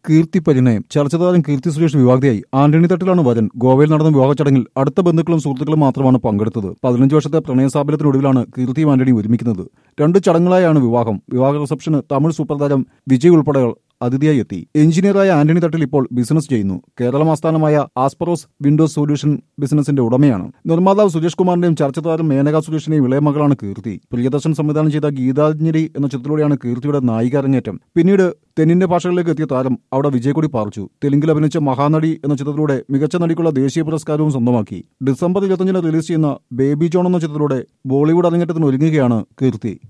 കീർത്തി പരിണയം ചലച്ചിത്രതാരം കീർത്തി സുരേഷ് വിവാഹിതയായി ആന്റണി തട്ടിലാണ് വരൻ ഗോവയിൽ നടന്ന വിവാഹ ചടങ്ങിൽ അടുത്ത ബന്ധുക്കളും സുഹൃത്തുക്കളും മാത്രമാണ് പങ്കെടുത്തത് പതിനഞ്ച് വർഷത്തെ പ്രണയസ്ഥാപനത്തിനൊടുവിലാണ് കീർത്തിയും ആന്റണി ഒരുമിക്കുന്നത് രണ്ട് ചടങ്ങുകളായാണ് വിവാഹം വിവാഹ റിസപ്ഷന് തമിഴ് സൂപ്പർ താരം വിജയ് ഉൾപ്പെടെ അതിഥിയായി എത്തി എഞ്ചിനീയറായ ആന്റണി തട്ടിൽ ഇപ്പോൾ ബിസിനസ് ചെയ്യുന്നു കേരളം ആസ്ഥാനമായ ആസ്പറോസ് വിൻഡോസ് സൊല്യൂഷൻ ബിസിനസിന്റെ ഉടമയാണ് നിർമ്മാതാവ് സുരേഷ് കുമാറിന്റെയും ചലച്ചിത്രതാരം മേനക സുരേഷിന്റെയും ഇളയ മകളാണ് കീർത്തി പ്രിയദർശൻ സംവിധാനം ചെയ്ത ഗീതാഞ്ജലി എന്ന ചിത്രത്തിലൂടെയാണ് കീർത്തിയുടെ നായിക അരങ്ങേറ്റം പിന്നീട് തെന്നിന്റെ ഭാഷകളിലേക്ക് എത്തിയ താരം അവിടെ വിജയക്കൊടി പാർച്ചു തെലുങ്കിൽ അഭിനയിച്ച മഹാനടി എന്ന ചിത്രത്തിലൂടെ മികച്ച നടിക്കുള്ള ദേശീയ പുരസ്കാരവും സ്വന്തമാക്കി ഡിസംബർ ഇരുപത്തഞ്ചിന് റിലീസ് ചെയ്യുന്ന ബേബി ജോൺ എന്ന ചിത്രത്തിലൂടെ ബോളിവുഡ് അരങ്ങേറ്റത്തിന് ഒരുങ്ങുകയാണ് കീർത്തി